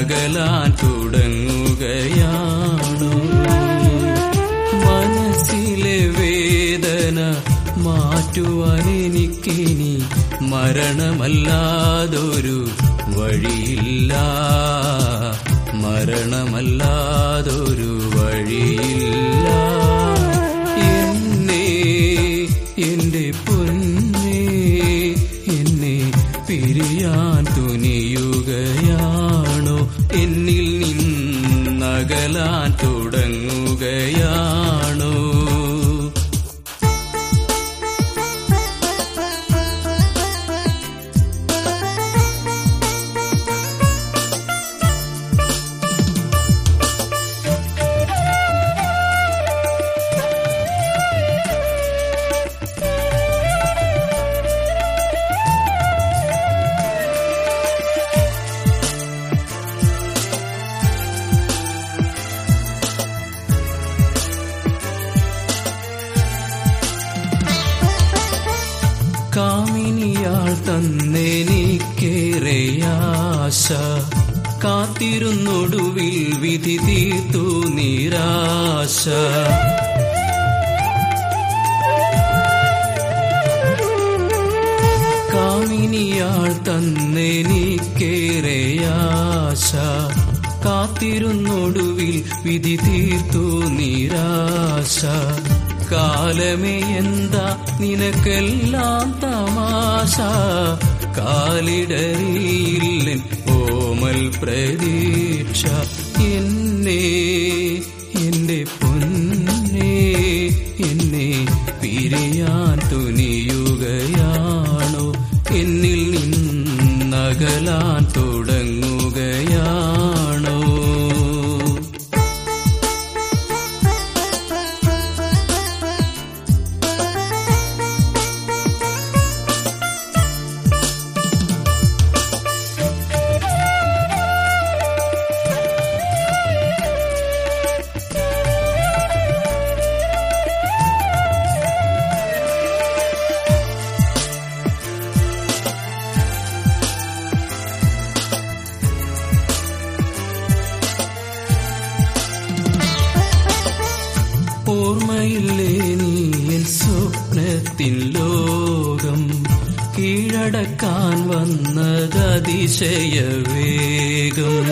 നിന്നകലാൻ തുടങ്ങുകയാണോ മനസ്സിലെ വേദന മാറ്റുവാൻ എനിക്കിനി മരണമല്ലാതൊരു വഴിയില്ല മരണമല്ലാതൊരു വഴിയില്ല എന്നെ എന്റെ പൊന്നേ എന്നെ പിരിയാൻ തുനിയുകയാണോ എന്നിൽ നിന്നകലാൻ തുടങ്ങുകയാണോ കാമിനിയാൾ തന്നെനിക്കേറെ ആശ കാത്തിരുന്നൊടുവിൽ വിധി തീർത്തു നിരാശ കാമിനിയാൾ തന്നെനിക്കേറെ ആശ കാത്തിരുന്നൊടുവിൽ വിധി തീർത്തു നിരാശ കാലമേ എന്താ നിനക്കെല്ലാം തമാശ കാലിടറിയില്ലൻ ഓമൽ പ്രതീക്ഷ എന്നെ എന്റെ പൊന്നേ എന്നെ പിരിയാൻ തുനിയുകയാണോ എന്നിൽ നിന്നകലാൻ തുടങ്ങുകയാണോ ഓർമ്മയില്ലേ നീ എൻ സ്വപ്നത്തിൻ ലോകം കീഴടക്കാൻ വന്നത് അതിശയ വേഗം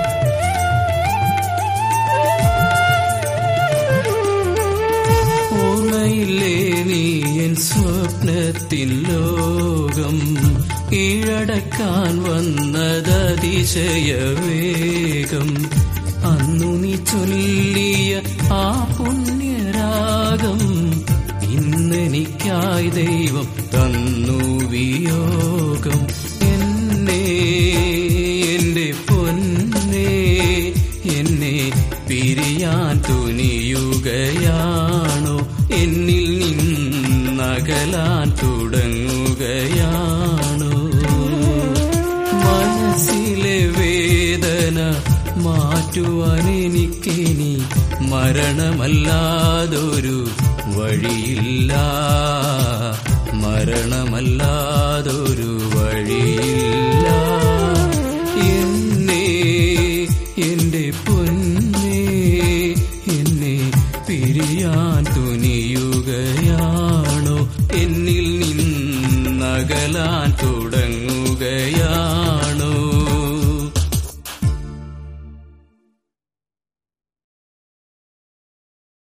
ഓർമ്മയില്ലേ നീ എൻ സ്വപ്നത്തിൻ ലോകം കീഴടക്കാൻ വന്നത് അതിശയ വേഗം അന്നു നീ ചൊല്ലിയ ആ പുണ്യരാഗം ഇന്നെനിക്കായി ദൈവം തന്നു വിയോഗം എന്നെ എന്റെ പൊന്നേ എന്നെ പിരിയാൻ തുനിയുകയാണോ എന്നിൽ നിന്നകലാൻ തുടങ്ങുകയാണോ മനസ്സിലെ വേദന മാറ്റുവാൻ എനിക്കിനി മരണമല്ലാതൊരു വഴിയില്ല മരണമല്ലാതൊരു വഴിയില്ല എന്നെ എന്റെ പൊന്നേ എന്നെ പിരിയാൻ തുനിയുകയാണോ എന്നിൽ നിന്നകലാൻ തുട